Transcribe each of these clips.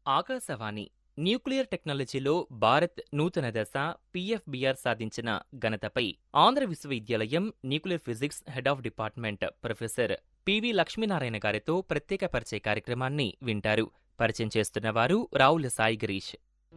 Akashvani nuclear టెక్నాలజీలో భారత్ నూతన దశ పీఎఫ్బీఆర్ సాధించిన ఘనతపై ఆంధ్ర విశ్వవిద్యాలయం nuclear physics head of department professor P V Lakshminarayana గారితో ప్రత్యేక పరిచయ కార్యక్రమాన్ని వింటారు పరిచయం చేస్తున్నవారు రావుల సాయి గిరీష్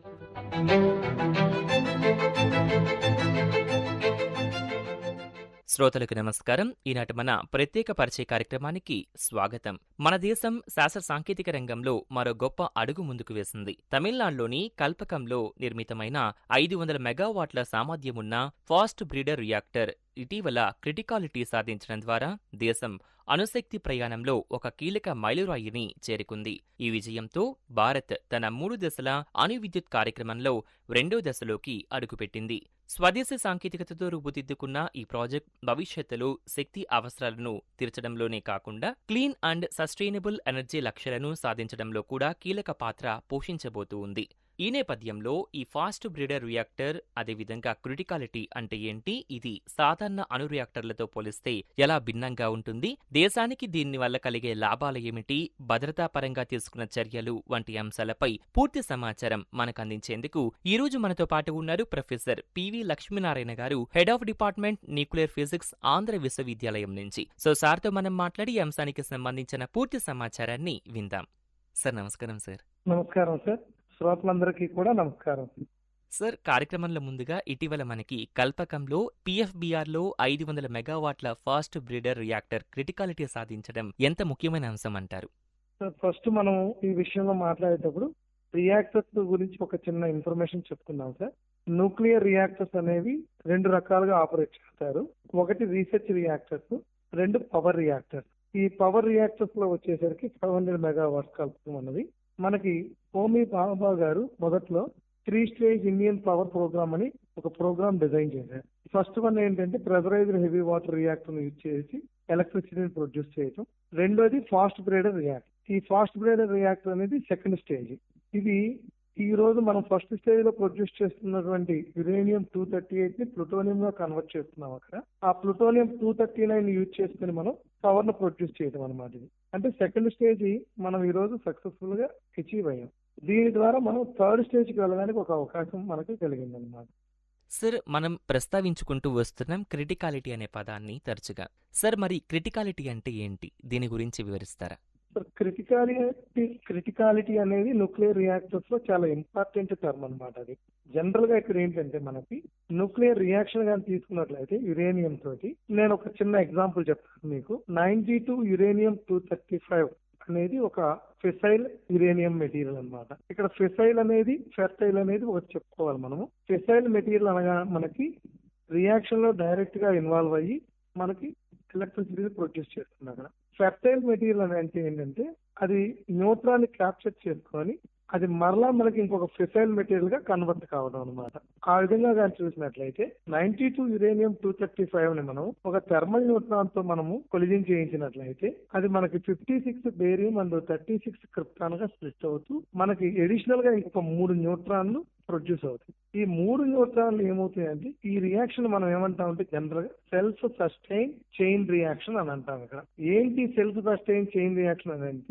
శ్రోతలకు నమస్కారం ఈనాటి మన ప్రత్యేక పరిచయ కార్యక్రమానికి స్వాగతం మన దేశం శాస్త్ర సాంకేతిక రంగంలో మరో గొప్ప అడుగు ముందుకు వేసింది తమిళనాడులోని కల్పకంలో నిర్మితమైన ఐదు వందల మెగావాట్ల సామర్థ్యమున్న ఫాస్ట్ బ్రీడర్ రియాక్టర్ ఇటీవల క్రిటికాలిటీ సాధించడం ద్వారా దేశం అణుశక్తి ప్రయాణంలో ఒక కీలక మైలురాయిని చేరుకుంది ఈ విజయంతో భారత్ తన మూడు దశల అణు విద్యుత్ కార్యక్రమంలో రెండో దశలోకి అడుగుపెట్టింది స్వదేశీ సాంకేతికతతో రూపుదిద్దుకున్న ఈ ప్రాజెక్ట్ భవిష్యత్తులో శక్తి అవసరాలను తీర్చడంలోనే కాకుండా క్లీన్ అండ్ సస్టైనబుల్ ఎనర్జీ లక్ష్యాలను సాధించడంలో కూడా కీలక పాత్ర పోషించబోతూ ఉంది ఈ నేపథ్యంలో ఈ ఫాస్ట్ బ్రీడర్ రియాక్టర్ అదేవిధంగా క్రిటికాలిటీ అంటే ఏంటి ఇది సాధారణ అణు రియాక్టర్లతో పోలిస్తే ఎలా భిన్నంగా ఉంటుంది దేశానికి దీని వల్ల కలిగే లాభాలు ఏమిటి భద్రతా పరంగా తీసుకున్న చర్యలు వంటి అంశాలపై పూర్తి సమాచారం మనకు అందించేందుకు ఈ రోజు మనతో పాటు ఉన్నారు professor P V Lakshminarayana garu head of department nuclear physics Andhra విశ్వవిద్యాలయం నుంచి సో సార్తో మనం మాట్లాడి ఈ అంశానికి సంబంధించిన పూర్తి సమాచారాన్ని విందాం సార్ నమస్కారం సార్ నమస్కారం సార్ శ్రోతలందరికీ కూడా నమస్కారం సార్ కార్యక్రమంలో ముందుగా ఇటీవల మనకి కల్పకంలో పిఎఫ్బిఆర్లో ఐదు వందల మెగావాట్ల ఫాస్ట్ బ్రీడర్ రియాక్టర్ క్రిటికాలిటీ సాధించడం ఎంత ముఖ్యమైన అంశం అంటారు సార్ ఫస్ట్ మనం ఈ విషయంలో మాట్లాడేటప్పుడు రియాక్టర్స్ గురించి ఒక చిన్న ఇన్ఫర్మేషన్ చెప్పుకుందాం సార్ న్యూక్లియర్ రియాక్టర్స్ అనేవి రెండు రకాలుగా ఆపరేట్ చేస్తారు ఒకటి రీసెర్చ్ రియాక్టర్స్ రెండు పవర్ రియాక్టర్స్ ఈ పవర్ రియాక్టర్స్ లో వచ్చేసరికి ఫైవ్ హండ్రెడ్ మెగావాట్స్ కలుపుతాం అన్నది మనకి హోమీ బాబా గారు మొదట్లో three stage Indian power programme అని ఒక ప్రోగ్రామ్ డిజైన్ చేశారు ఫస్ట్ వన్ ఏంటంటే pressurised heavy water reactor use చేసి ఎలక్ట్రిసిటీని ప్రొడ్యూస్ చేయటం రెండోది ఫాస్ట్ బ్రేడర్ రియాక్టర్ ఈ ఫాస్ట్ బ్రేడర్ రియాక్టర్ అనేది సెకండ్ స్టేజ్ ఇది ఈ రోజు మనం ఫస్ట్ స్టేజ్ లో ప్రొడ్యూస్ చేస్తున్నటువంటి యురేనియం టూ థర్టీ ఎయిట్ ని ప్లూటోనియం గా కన్వర్ట్ చేస్తున్నాం అక్కడ ఆ plutonium two thirty nine use చేసుకుని మనం పవర్ ను ప్రొడ్యూస్ చేయడం అనమాట ఇది అంటే సెకండ్ స్టేజ్ మనం ఈ రోజు సక్సెస్ఫుల్ గా అచీవ్ అయ్యాం దీని ద్వారా మనం థర్డ్ స్టేజ్ కి వెళ్ళడానికి ఒక అవకాశం మనకి కలిగింది అనమాట సార్ మనం ప్రస్తావించుకుంటూ వస్తున్నాం క్రిటికాలిటీ అనే పదాన్ని తరచుగా సార్ మరి క్రిటికాలిటీ అంటే ఏంటి దీని గురించి వివరిస్తారా క్రిటికాలిటీ క్రిటికాలిటీ అనేది న్యూక్లియర్ రియాక్టర్స్ లో చాలా ఇంపార్టెంట్ టర్మ్ అనమాట అది జనరల్ గా ఇక్కడ ఏంటంటే మనకి న్యూక్లియర్ రియాక్షన్ కానీ తీసుకున్నట్లయితే యురేనియం తోటి నేను ఒక చిన్న ఎగ్జాంపుల్ చెప్తాను మీకు ninety two uranium two thirty five అనేది ఒక ఫెసైల్ యురేనియం మెటీరియల్ అన్నమాట ఇక్కడ ఫెసైల్ అనేది ఫెర్టైల్ అనేది ఒకటి చెప్పుకోవాలి మనము ఫెసైల్ మెటీరియల్ అనగా మనకి రియాక్షన్ లో డైరెక్ట్ గా ఇన్వాల్వ్ అయ్యి మనకి ఎలక్ట్రిసిటీ ప్రొడ్యూస్ చేస్తుంది అక్కడ ఫెర్టైల్ మెటీరియల్ అని అంటే ఏంటంటే అది న్యూట్రాన్ క్యాప్చర్ చేసుకొని అది మరలా మనకి ఇంకొక ఫిసైల్ మెటీరియల్ గా కన్వర్ట్ కావడం అనమాట ఆ విధంగా కానీ చూసినట్లయితే ninety two uranium two thirty five ని మనం ఒక థర్మల్ న్యూట్రాన్ తో మనము కొలిజింగ్ చేయించినట్లయితే అది మనకి fifty six barium and thirty six krypton గా స్ప్లిట్ అవుతూ మనకి ఎడిషనల్ గా ఇంకొక మూడు న్యూట్రాన్లు ప్రొడ్యూస్ అవుతాయి ఈ మూడు న్యూట్రాన్లు ఏమవుతాయంటే ఈ రియాక్షన్ మనం ఏమంటాం అంటే జనరల్ గా సెల్ఫ్ సస్టైన్ చైన్ రియాక్షన్ అని అంటాం ఇక్కడ ఏంటి సెల్ఫ్ సస్టైన్ చైన్ రియాక్షన్ అని అంటే